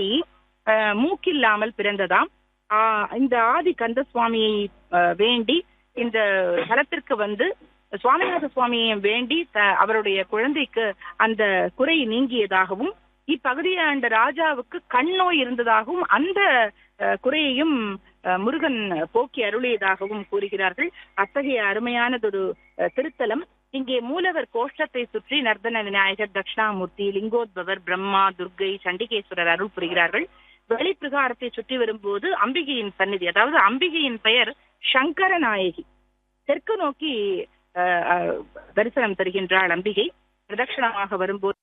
குழந்தை அஹ், மூக்கில்லாமல் பிறந்ததாம் ஆஹ், இந்த ஆதி கந்த சுவாமியை அஹ், வேண்டி இந்த தலத்திற்கு வந்து சுவாமிநாத சுவாமியை வேண்டி த- அவருடைய குழந்தைக்கு அந்த குறை நீங்கியதாகவும் இப்பகுதியை ஆண்ட ராஜாவுக்கு கண் நோய் இருந்ததாகவும் அந்த அஹ், குறையையும் அஹ், முருகன் போக்கி அருளியதாகவும் கூறுகிறார்கள் அத்தகைய அருமையானதொரு அஹ், திருத்தலம் இங்கே மூலவர் கோஷ்டத்தை சுற்றி நர்தன விநாயகர் தட்சிணாமூர்த்தி லிங்கோத்பவர் பிரம்மா துர்க்கை சண்டிகேஸ்வரர் அருள் புரிகிறார்கள் வெளிப்பிரகாரத்தை சுற்றி வரும்போது அம்பிகையின் சந்நிதி அதாவது அம்பிகையின் பெயர் சங்கர நாயகி தெற்கு நோக்கி அஹ், அஹ், தரிசனம் தருகின்றாள் அம்பிகை பிரதட்சணமாக வரும்போது